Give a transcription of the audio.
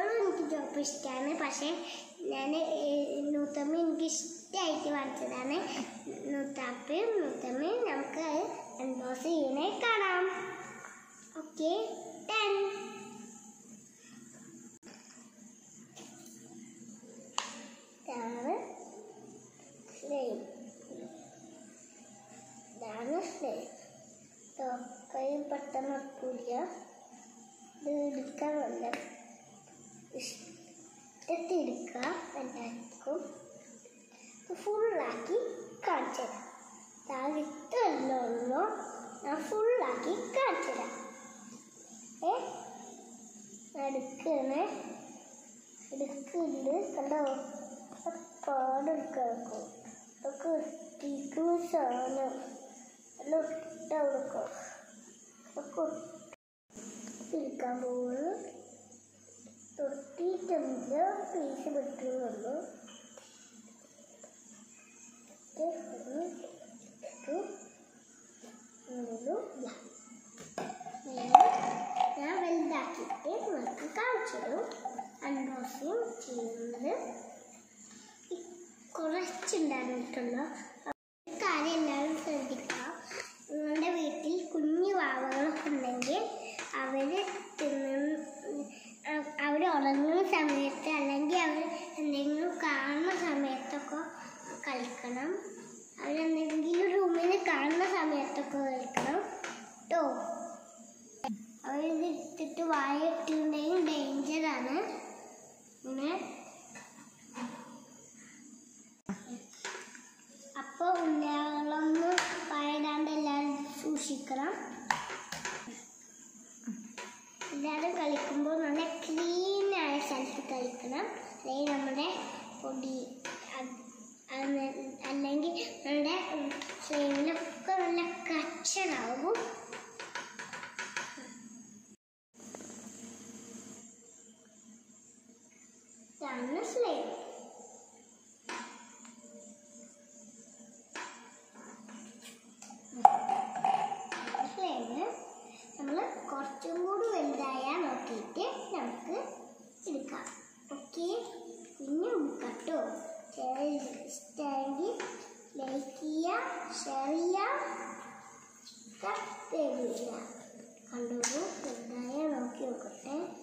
എനിക്ക് ചോപ്പ് ഇഷ്ടമാണ് പക്ഷേ ഞാൻ നൂറ്റമ്മ എനിക്ക് ഇഷ്ടമായിട്ട് വാങ്ങിച്ചതാണ് നൂറ്റാപ്പയും നൂറ്റമ്മയും നമുക്ക് എൻഡോസ് ചെയ്യണേ കാണാം ഓക്കെ ഡൺ ഇതാണ് സ്ലെയിം ഇതാണ് സ്ലെയിം കൈ പെട്ടെന്ന് വെക്കൂല ഇത് എടുക്കാൻ നല്ല ഇഷ്ടത്തിലെടുക്കുക എല്ലാവർക്കും ഫുള്ളാക്കി കാണിച്ചു തരാം താഴെത്തല്ലോ ഉള്ളൂ ഞാൻ ഫുള്ളാക്കി കാണിച്ചു തരാം ഏ എടുക്കണേ എടുക്കുന്നുണ്ട് കണ്ടോ പാടെടുക്കും ഒക്കെ ഇട്ടിരിക്കുന്ന സാധനം എല്ലാം ഇട്ട കൊടുക്കും ഒക്കെ ഇരിക്കാൻ പോകുന്നു തൊട്ടിയിട്ടില്ല പീസ് പറ്റുന്നുള്ളൂ ഒന്ന് ഇട്ടു മൂന്ന് ഇല്ല. നേരെ ഞാൻ വലുതാക്കിയിട്ട് നിങ്ങൾക്ക് കാണിച്ചു അൺബോക്സിങ് ചെയ്യുന്നത് ഈ കുറച്ചുണ്ടായിരുന്നിട്ടുള്ളൂ ഒരു കാര്യം എല്ലാവരും ശ്രദ്ധിക്കുക നിങ്ങളുടെ വീട്ടിൽ കുഞ്ഞു വാവകളൊക്കെ ഉണ്ടെങ്കിൽ അവർ അവർ ഉറങ്ങുന്ന സമയത്ത് അല്ലെങ്കിൽ അവർ എന്തെങ്കിലും കാണുന്ന സമയത്തൊക്കെ കളിക്കണം അവരെന്തെങ്കിലും റൂമിൽ കാണുന്ന സമയത്തൊക്കെ കളിക്കണം കേട്ടോ അവരിത് ഇട്ടിട്ട് വായ ഇട്ടിട്ടുണ്ടെങ്കിൽ ഡേഞ്ചറാണ് ഇങ്ങനെ അപ്പോൾ ഉള്ളകളൊന്നും വായിടാണ്ട് എല്ലാവരും സൂക്ഷിക്കണം എല്ലാവരും കളിക്കുമ്പോൾ നല്ല ക്ലീൻ ആയ സ്ഥലത്ത് കളിക്കണം അല്ലെങ്കിൽ നമ്മുടെ പൊടി അത് അത് അല്ലെങ്കിൽ നമ്മുടെ സ്ലൈമിലൊക്കെ നല്ല കച്ചറാവും ഇതാണ് സ്ലൈം സ്ലൈമ് നമ്മൾ കുറച്ചും കൂടി വലുതായാൽ നോക്കിയിട്ട് നമുക്ക് എടുക്കാം ഓക്കെ പിന്നെ കേട്ടോ ഇഷ്ടമെങ്കിൽ ലൈക്ക് ചെയ്യുക ഷെയർ ചെയ്യുക സബ്സ്ക്രൈബ് ചെയ്യുക കണ്ടോളൂ വലുതായാൽ നോക്കി നോക്കട്ടെ